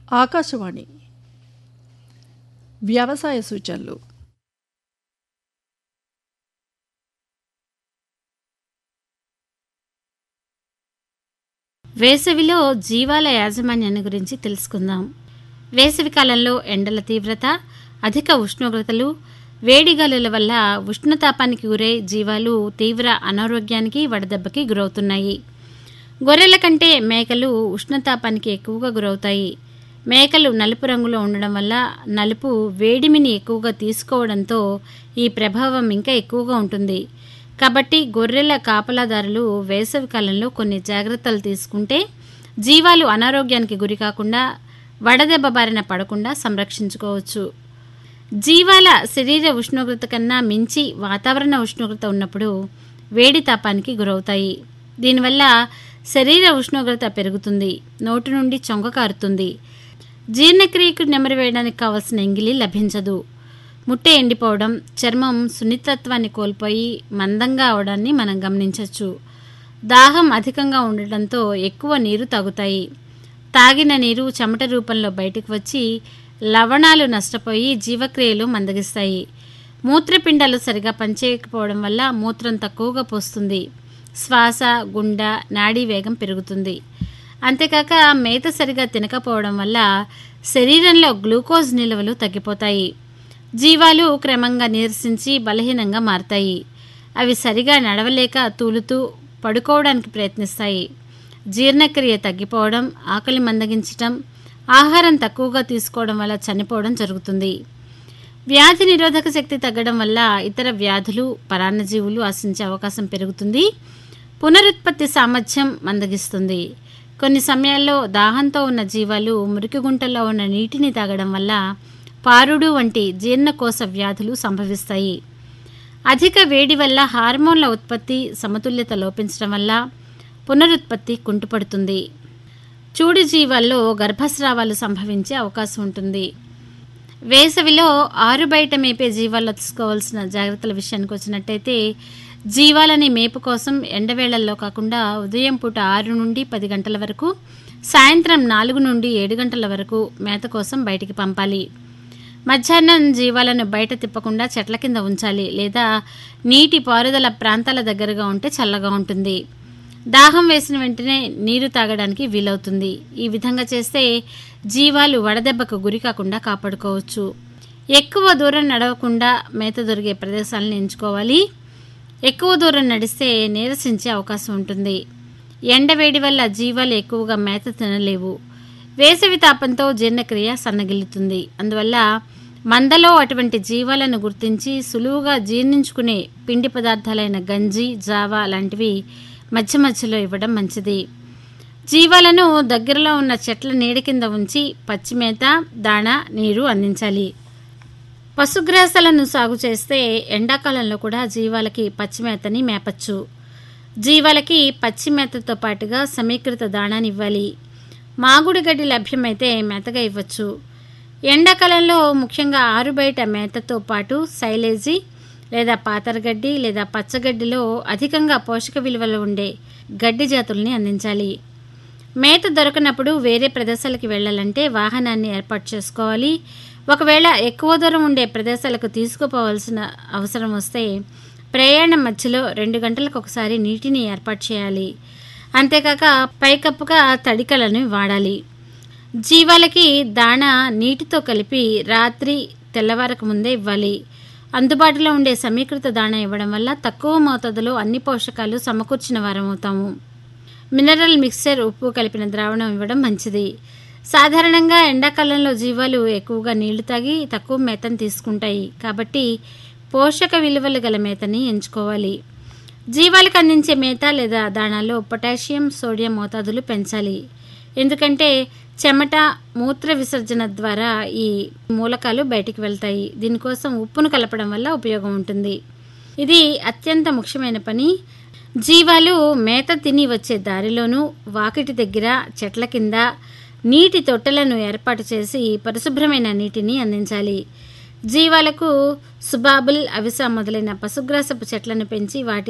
ఆకాశవాణి వ్యవసాయ సూచనలు వేసవిలో జీవాల యాజమాన్యాన్ని గురించి తెలుసుకుందాం వేసవి కాలంలో ఎండల తీవ్రత అధిక ఉష్ణోగ్రతలు వేడిగాలుల వల్ల ఉష్ణతాపానికి గురై జీవాలు తీవ్ర అనారోగ్యానికి వడదెబ్బకి గురవుతున్నాయి గొర్రెల కంటే మేకలు ఉష్ణతాపానికి ఎక్కువగా గురవుతాయి మేకలు నలుపు రంగులో ఉండడం వల్ల నలుపు వేడిమిని ఎక్కువగా తీసుకోవడంతో ఈ ప్రభావం ఇంకా ఎక్కువగా ఉంటుంది కాబట్టి గొర్రెల కాపలాదారులు వేసవి కాలంలో కొన్ని జాగ్రత్తలు తీసుకుంటే జీవాలు అనారోగ్యానికి గురి కాకుండా వడదెబ్బ బారిన పడకుండా సంరక్షించుకోవచ్చు జీవాల శరీర ఉష్ణోగ్రత కన్నా మించి వాతావరణ ఉష్ణోగ్రత ఉన్నప్పుడు వేడి తాపానికి గురవుతాయి దీనివల్ల శరీర ఉష్ణోగ్రత పెరుగుతుంది నోటి నుండి చొంగ కారుతుంది జీర్ణక్రియకు నెమరు వేయడానికి కావలసిన ఎంగిలి లభించదు ముట్టె ఎండిపోవడం చర్మం సున్నితత్వాన్ని కోల్పోయి మందంగా అవడాన్ని మనం గమనించవచ్చు దాహం అధికంగా ఉండటంతో ఎక్కువ నీరు తాగుతాయి తాగిన నీరు చెమట రూపంలో బయటకు వచ్చి లవణాలు నష్టపోయి జీవక్రియలు మందగిస్తాయి మూత్రపిండాలు సరిగా పనిచేయకపోవడం వల్ల మూత్రం తక్కువగా పోస్తుంది శ్వాస గుండె నాడీ వేగం పెరుగుతుంది అంతేకాక మేత సరిగా తినకపోవడం వల్ల శరీరంలో గ్లూకోజ్ నిల్వలు తగ్గిపోతాయి జీవాలు క్రమంగా నీరసించి బలహీనంగా మారతాయి అవి సరిగా నడవలేక తూలుతూ పడుకోవడానికి ప్రయత్నిస్తాయి జీర్ణక్రియ తగ్గిపోవడం ఆకలి మందగించటం ఆహారం తక్కువగా తీసుకోవడం వల్ల చనిపోవడం జరుగుతుంది వ్యాధి నిరోధక శక్తి తగ్గడం వల్ల ఇతర వ్యాధులు పరాన్నజీవులు ఆశించే అవకాశం పెరుగుతుంది పునరుత్పత్తి సామర్థ్యం మందగిస్తుంది కొన్ని సమయాల్లో దాహంతో ఉన్న జీవాలు మురికి గుంటల్లో ఉన్న నీటిని తాగడం వల్ల పారుడు వంటి జీర్ణకోశ వ్యాధులు సంభవిస్తాయి అధిక వేడి వల్ల హార్మోన్ల ఉత్పత్తి సమతుల్యత లోపించడం వల్ల పునరుత్పత్తి కుంటుపడుతుంది చూడి జీవాల్లో గర్భస్రావాలు సంభవించే అవకాశం ఉంటుంది వేసవిలో ఆరు బయట మేపే జీవాల్లో తీసుకోవాల్సిన జాగ్రత్తల విషయానికి వచ్చినట్టయితే జీవాలని మేపు కోసం ఎండవేళల్లో కాకుండా ఉదయం పూట ఆరు నుండి పది గంటల వరకు సాయంత్రం నాలుగు నుండి ఏడు గంటల వరకు మేత కోసం బయటికి పంపాలి మధ్యాహ్నం జీవాలను బయట తిప్పకుండా చెట్ల కింద ఉంచాలి లేదా నీటి పారుదల ప్రాంతాల దగ్గరగా ఉంటే చల్లగా ఉంటుంది దాహం వేసిన వెంటనే నీరు తాగడానికి వీలవుతుంది ఈ విధంగా చేస్తే జీవాలు వడదెబ్బకు గురి కాకుండా కాపాడుకోవచ్చు ఎక్కువ దూరం నడవకుండా మేత దొరికే ప్రదేశాలను ఎంచుకోవాలి ఎక్కువ దూరం నడిస్తే నీరసించే అవకాశం ఉంటుంది ఎండవేడి వల్ల జీవాలు ఎక్కువగా మేత తినలేవు వేసవి తాపంతో జీర్ణక్రియ సన్నగిల్లుతుంది అందువల్ల మందలో అటువంటి జీవాలను గుర్తించి సులువుగా జీర్ణించుకునే పిండి పదార్థాలైన గంజి జావా లాంటివి మధ్య మధ్యలో ఇవ్వడం మంచిది జీవాలను దగ్గరలో ఉన్న చెట్ల నీడ కింద ఉంచి పచ్చిమేత దాణ నీరు అందించాలి పశుగ్రాసాలను సాగు చేస్తే ఎండాకాలంలో కూడా జీవాలకి పచ్చిమేతని మేపచ్చు జీవాలకి పచ్చిమేతతో పాటుగా సమీకృత దాణాని ఇవ్వాలి మాగుడి గడ్డి లభ్యమైతే మేతగా ఇవ్వచ్చు ఎండాకాలంలో ముఖ్యంగా ఆరుబయట మేతతో పాటు సైలేజీ లేదా పాతరగడ్డి లేదా పచ్చగడ్డిలో అధికంగా పోషక విలువలు ఉండే గడ్డి జాతుల్ని అందించాలి మేత దొరకనప్పుడు వేరే ప్రదేశాలకు వెళ్ళాలంటే వాహనాన్ని ఏర్పాటు చేసుకోవాలి ఒకవేళ ఎక్కువ దూరం ఉండే ప్రదేశాలకు తీసుకుపోవాల్సిన అవసరం వస్తే ప్రయాణం మధ్యలో రెండు గంటలకు ఒకసారి నీటిని ఏర్పాటు చేయాలి అంతేకాక పైకప్పుగా తడికలను వాడాలి జీవాలకి దాణ నీటితో కలిపి రాత్రి తెల్లవారకు ముందే ఇవ్వాలి అందుబాటులో ఉండే సమీకృత దాణ ఇవ్వడం వల్ల తక్కువ మోతాదులో అన్ని పోషకాలు సమకూర్చిన వారం అవుతాము మినరల్ మిక్సర్ ఉప్పు కలిపిన ద్రావణం ఇవ్వడం మంచిది సాధారణంగా ఎండాకాలంలో జీవాలు ఎక్కువగా నీళ్లు తాగి తక్కువ మేతను తీసుకుంటాయి కాబట్టి పోషక విలువలు గల మేతని ఎంచుకోవాలి జీవాలకు అందించే మేత లేదా దాణాలో పొటాషియం సోడియం మోతాదులు పెంచాలి ఎందుకంటే చెమట మూత్ర విసర్జన ద్వారా ఈ మూలకాలు బయటికి వెళ్తాయి దీనికోసం ఉప్పును కలపడం వల్ల ఉపయోగం ఉంటుంది ఇది అత్యంత ముఖ్యమైన పని జీవాలు మేత తిని వచ్చే దారిలోనూ వాకిటి దగ్గర చెట్ల కింద నీటి తొట్టెలను ఏర్పాటు చేసి పరిశుభ్రమైన నీటిని అందించాలి జీవాలకు సుబాబుల్ అవిస మొదలైన పశుగ్రాసపు చెట్లను పెంచి వాటి